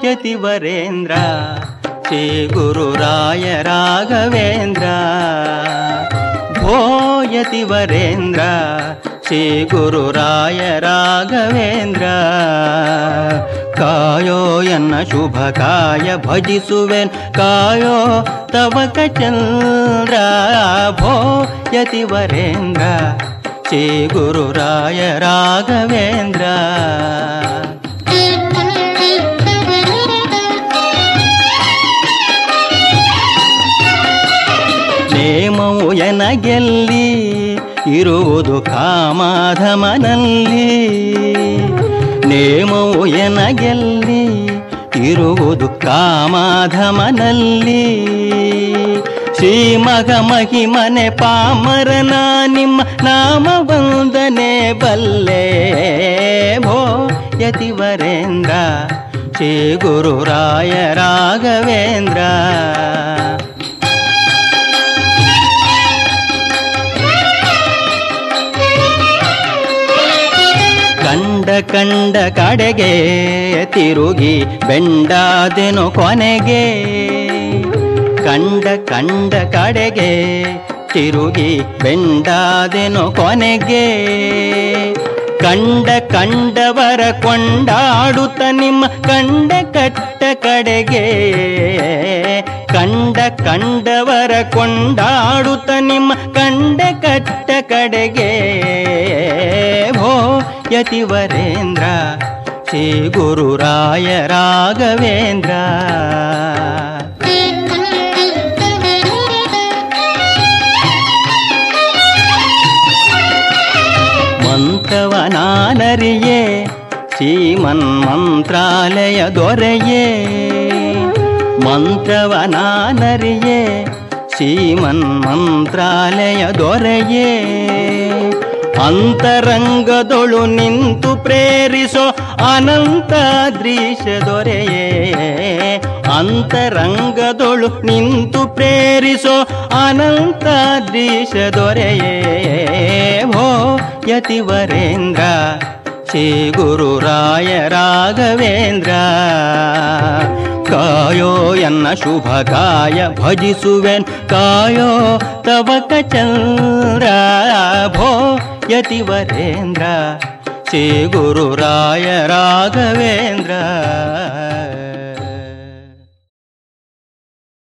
ಯತಿವರೇಂದ್ರ ಶ್ರೀ ಗುರುರಾಯ ರಾಘವೇಂದ್ರ ಭೋ ಯತಿವರೇಂದ್ರ ಶ್ರೀ ಗುರುರಾಯ ರಾಘವೇಂದ್ರ ಕಾಯೋ ಎನ್ನ ಶುಭ ಕಾಯ ಭಜಿಸುವೆನ್ ಕಾಯೋ ತವಕ ಚಂದ್ರ ಭೋ ಯತಿವರೇಂದ್ರ ಶ್ರೀ ಗುರುರಾಯ ರಾಘವೇಂದ್ರ ನೇಮವು ಎನಗೆಲ್ಲಿ ಇರುವುದು ಕಾಮಾಧಮನಲ್ಲಿ ನೇಮವು ಎನಗೆಲ್ಲಿ ಇರುವುದು ಕಾಮಾಧಮನಲ್ಲಿ ಶ್ರೀಮಗ ಮಹಿಮನೆ ಪಾಮರನ ನಿಮ್ಮ ನಾಮ ವಂದನೆ ಬಲ್ಲೆ ಭೋ ಯತಿವರೇಂದ್ರ ಶ್ರೀ ಗುರುರಾಯ ರಾಘವೇಂದ್ರ ಕಂಡ ಕಂಡ ಕಡೆಗೆ ತಿರುಗಿ ಬೆಂಡಾದೆನು ಕೊನೆಗೆ ಕಂಡ ಕಂಡ ಕಡೆಗೆ ತಿರುಗಿ ಬೆಂಡಾದೆನು ಕೊನೆಗೆ ಕಂಡ ಕಂಡವರ ಕೊಂಡಾಡುತ್ತ ನಿಮ್ಮ ಕಂಡ ಕಟ್ಟ ಕಡೆಗೆ ಕಂಡ ಕಂಡವರ ಕೊಂಡಾಡುತ್ತ ನಿಮ್ಮ ಕಂಡ ಕಟ್ಟ ಕಡೆಗೆ ಭೋ ಯತಿವರೇಂದ್ರ ಶ್ರೀ ಗುರುರಾಯ ರಾಘವೇಂದ್ರ ಮಂತ್ರವನಾನರಿಯೇ ಶ್ರೀಮನ್ ಮಂತ್ರಾಲಯ ದೊರೆಯೇ ಮಂತ್ರವನಾನರಿಯೇ ಶ್ರೀಮನ್ ಮಂತ್ರಾಲಯ ದೊರೆಯೇ ಅಂತರಂಗದೊಳು ನಿಂತು ಪ್ರೇರಿಸೋ ಅನಂತಾದ್ರೀಶ ದೊರೆಯೇ ಅಂತರಂಗದೊಳು ನಿಂತು ಪ್ರೇರಿಸೋ ಅನಂತಾದ್ರೀಶ ದೊರೆಯೇ ಭೋ ಯತಿವರೇಂದ್ರ ಶ್ರೀ ಗುರುರಾಯ ರಾಘವೇಂದ್ರ ಕಾಯೋ ಎನ್ನ ಶುಭ ಕಾಯ ಭಜಿಸುವೆನ್ ಕಾಯೋ ತವಕ ಚಂದ್ರ ಭೋ ಯತಿವರೇಂದ್ರ ಶ್ರೀ ಗುರುರಾಯ ರಾಘವೇಂದ್ರ